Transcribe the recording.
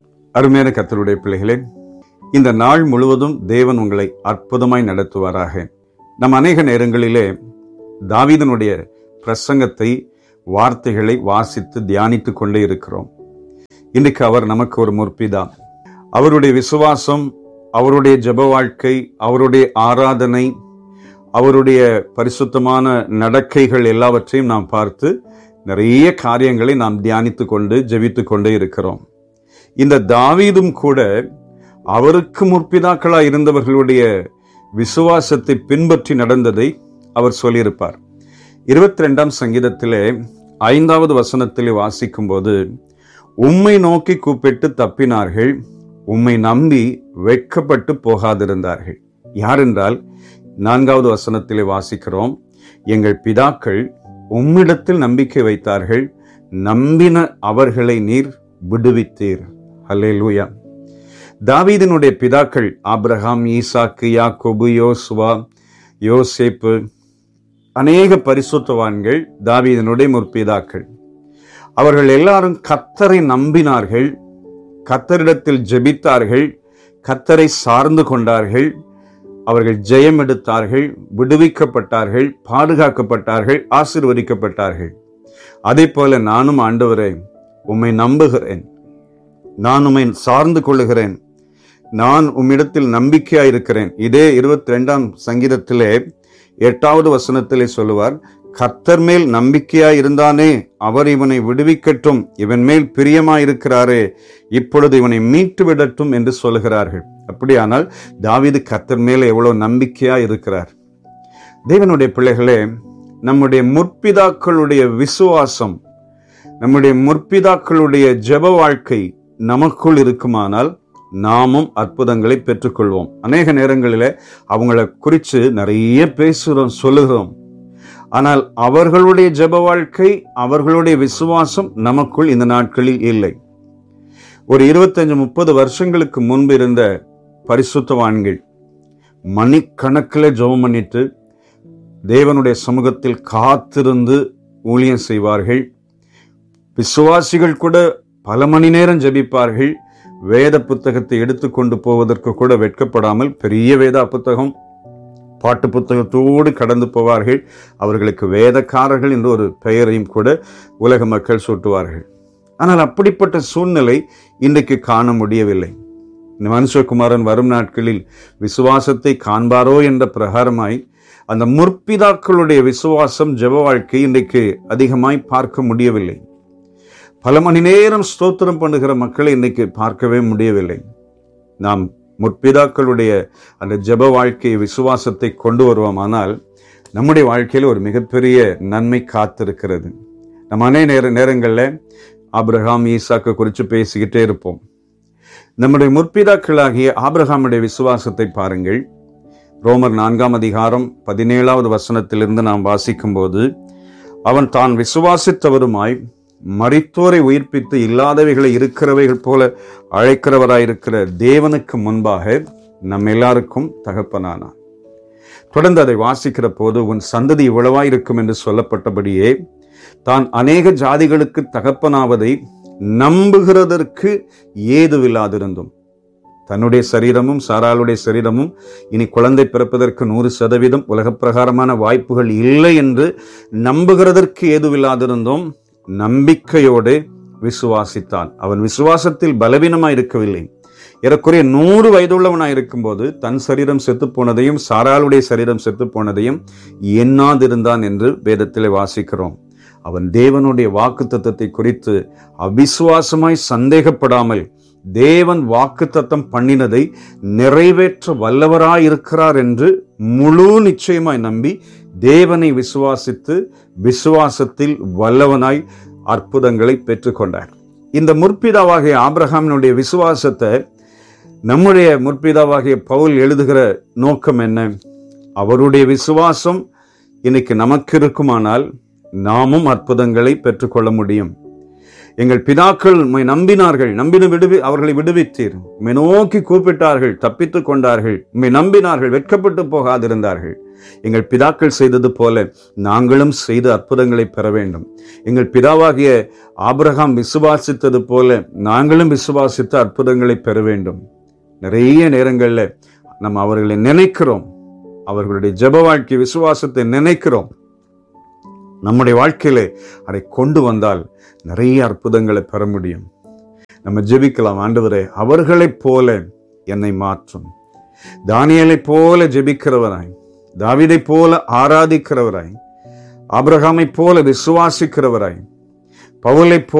அருமையான கர்த்தருடைய பிள்ளைகளே இந்த நாள் முழுவதும் தேவன் உங்களை அற்புதமாய் நடத்துவாராக நம் அநேக நேரங்களிலே தாவீதனுடைய பிரசங்கத்தை வார்த்தைகளை வாசித்து தியானித்துக் கொண்டே இருக்கிறோம் இன்றைக்கு அவர் நமக்கு ஒரு முற்பிதா அவருடைய விசுவாசம் அவருடைய ஜெப வாழ்க்கை அவருடைய ஆராதனை அவருடைய பரிசுத்தமான நடக்கைகள் எல்லாவற்றையும் நாம் பார்த்து நிறைய காரியங்களை நாம் தியானித்து கொண்டு ஜெபித்து கொண்டே இருக்கிறோம் இந்த தாவீதும் கூட அவருக்கு முற்பிதாக்களாய் இருந்தவர்களுடைய விசுவாசத்தை பின்பற்றி நடந்ததை அவர் சொல்லியிருப்பார் இருபத்தி ரெண்டாம் சங்கீதத்திலே ஐந்தாவது வசனத்திலே வாசிக்கும்போது உம்மை நோக்கி கூப்பிட்டு தப்பினார்கள் உம்மை நம்பி வெட்கப்பட்டு போகாதிருந்தார்கள் யார் என்றால் நான்காவது வசனத்திலே வாசிக்கிறோம் எங்கள் பிதாக்கள் உம்மிடத்தில் நம்பிக்கை வைத்தார்கள் நம்பின அவர்களை நீர் விடுவித்தீர் அல்லேலூயா தாவீதினுடைய பிதாக்கள் ஆபிரகாம் ஈசாக்கு யாக்கோபு யோசுவா யோசேப்பு அநேக பரிசுத்தவான்கள் தாவீதனுடைய முற்பிதாக்கள் அவர்கள் எல்லாரும் கத்தரை நம்பினார்கள் கத்தரிடத்தில் ஜெபித்தார்கள் கத்தரை சார்ந்து கொண்டார்கள் அவர்கள் ஜெயம் எடுத்தார்கள் விடுவிக்கப்பட்டார்கள் பாதுகாக்கப்பட்டார்கள் ஆசிர்வதிக்கப்பட்டார்கள் அதே போல நானும் ஆண்டவரே உம்மை நம்புகிறேன் நான் உம்மை சார்ந்து கொள்ளுகிறேன் நான் உம்மிடத்தில் நம்பிக்கையா இருக்கிறேன் இதே இருபத்தி ரெண்டாம் சங்கீதத்திலே எட்டாவது வசனத்திலே சொல்லுவார் கர்த்தர் மேல் நம்பிக்கையா இருந்தானே அவர் இவனை விடுவிக்கட்டும் இவன் மேல் பிரியமாயிருக்கிறாரே இப்பொழுது இவனை மீட்டு விடட்டும் என்று சொல்லுகிறார்கள் அப்படியானால் தாவீது கர்த்தர் மேல எவ்வளவு நம்பிக்கையா இருக்கிறார் தேவனுடைய பிள்ளைகளே நம்முடைய முற்பிதாக்களுடைய விசுவாசம் நம்முடைய முற்பிதாக்களுடைய ஜெப வாழ்க்கை நமக்குள் இருக்குமானால் நாமும் அற்புதங்களை பெற்றுக்கொள்வோம் அநேக நேரங்களில் அவங்கள குறித்து நிறைய பேசுகிறோம் சொல்லுகிறோம் ஆனால் அவர்களுடைய ஜெப வாழ்க்கை அவர்களுடைய விசுவாசம் நமக்குள் இந்த நாட்களில் இல்லை ஒரு இருபத்தஞ்சு முப்பது வருஷங்களுக்கு முன்பு இருந்த பரிசுத்தவான்கள் மணிக்கணக்கில் ஜெபம் பண்ணிட்டு தேவனுடைய சமூகத்தில் காத்திருந்து ஊழியம் செய்வார்கள் விசுவாசிகள் கூட பல மணி நேரம் ஜெபிப்பார்கள் வேத புத்தகத்தை எடுத்துக்கொண்டு போவதற்கு கூட வெட்கப்படாமல் பெரிய வேத புத்தகம் பாட்டு புத்தகத்தோடு கடந்து போவார்கள் அவர்களுக்கு வேதக்காரர்கள் என்று ஒரு பெயரையும் கூட உலக மக்கள் சூட்டுவார்கள் ஆனால் அப்படிப்பட்ட சூழ்நிலை இன்றைக்கு காண முடியவில்லை இந்த மனுஷகுமாரன் வரும் நாட்களில் விசுவாசத்தை காண்பாரோ என்ற பிரகாரமாய் அந்த முற்பிதாக்களுடைய விசுவாசம் ஜெப வாழ்க்கை இன்றைக்கு அதிகமாய் பார்க்க முடியவில்லை பல மணி நேரம் ஸ்தோத்திரம் பண்ணுகிற மக்களை இன்னைக்கு பார்க்கவே முடியவில்லை நாம் முற்பிதாக்களுடைய அந்த ஜெப வாழ்க்கை விசுவாசத்தை கொண்டு வருவோமானால் நம்முடைய வாழ்க்கையில் ஒரு மிகப்பெரிய நன்மை காத்திருக்கிறது நம்ம அநே நேர நேரங்களில் ஆபிரகாம் ஈசாக்கு குறித்து பேசிக்கிட்டே இருப்போம் நம்முடைய முற்பிதாக்களாகிய ஆபிரகாமுடைய விசுவாசத்தை பாருங்கள் ரோமர் நான்காம் அதிகாரம் பதினேழாவது வசனத்திலிருந்து நாம் வாசிக்கும்போது அவன் தான் விசுவாசித்தவருமாய் மரித்தோரை உயிர்ப்பித்து இல்லாதவைகளை இருக்கிறவைகள் போல அழைக்கிறவராயிருக்கிற தேவனுக்கு முன்பாக நம் எல்லாருக்கும் தகப்பனானான் தொடர்ந்து அதை வாசிக்கிற போது உன் சந்ததி இவ்வளவாயிருக்கும் என்று சொல்லப்பட்டபடியே தான் அநேக ஜாதிகளுக்கு தகப்பனாவதை நம்புகிறதற்கு ஏதுவில்லாதிருந்தும் தன்னுடைய சரீரமும் சாராளுடைய சரீரமும் இனி குழந்தை பிறப்பதற்கு நூறு சதவீதம் உலக பிரகாரமான வாய்ப்புகள் இல்லை என்று நம்புகிறதற்கு ஏதுவில்லாதிருந்தோம் நம்பிக்கையோடு விசுவாசித்தான் அவன் விசுவாசத்தில் பலவீனமாய் இருக்கவில்லை ஏறக்குறைய நூறு வயதுள்ளவனாய் இருக்கும்போது தன் சரீரம் செத்து போனதையும் சாராளுடைய சரீரம் செத்து போனதையும் எண்ணாதிருந்தான் என்று வேதத்திலே வாசிக்கிறோம் அவன் தேவனுடைய வாக்கு தத்தத்தை குறித்து அவிசுவாசமாய் சந்தேகப்படாமல் தேவன் வாக்கு தத்தம் பண்ணினதை நிறைவேற்ற வல்லவராயிருக்கிறார் என்று முழு நிச்சயமாய் நம்பி தேவனை விசுவாசித்து விசுவாசத்தில் வல்லவனாய் அற்புதங்களை பெற்றுக்கொண்டார் இந்த முற்பிதாவாகிய ஆபிரஹாமினுடைய விசுவாசத்தை நம்முடைய முற்பிதாவாகிய பவுல் எழுதுகிற நோக்கம் என்ன அவருடைய விசுவாசம் இன்னைக்கு நமக்கு இருக்குமானால் நாமும் அற்புதங்களை பெற்றுக்கொள்ள முடியும் எங்கள் பிதாக்கள் உம்மை நம்பினார்கள் நம்பின விடுவி அவர்களை விடுவித்தீர் உம்மை நோக்கி கூப்பிட்டார்கள் தப்பித்துக் கொண்டார்கள் உம்மை நம்பினார்கள் வெட்கப்பட்டு போகாதிருந்தார்கள் எங்கள் பிதாக்கள் செய்தது போல நாங்களும் செய்து அற்புதங்களை பெற வேண்டும் எங்கள் பிதாவாகிய ஆபிரகாம் விசுவாசித்தது போல நாங்களும் விசுவாசித்த அற்புதங்களை பெற வேண்டும் நிறைய நேரங்களில் நம்ம அவர்களை நினைக்கிறோம் அவர்களுடைய ஜெப வாழ்க்கை விசுவாசத்தை நினைக்கிறோம் நம்முடைய வாழ்க்கையில அதை கொண்டு வந்தால் நிறைய அற்புதங்களை பெற முடியும் நம்ம ஜெபிக்கலாம் ஆண்டவரே அவர்களைப் போல என்னை மாற்றும் தானியலைப் போல ஜெபிக்கிறவராய் தாவீதைப் போல ஆராதிக்கிறவராய் ஆபிரகாமைப் போல விசுவாசிக்கிறவராய் பவுலைப் போல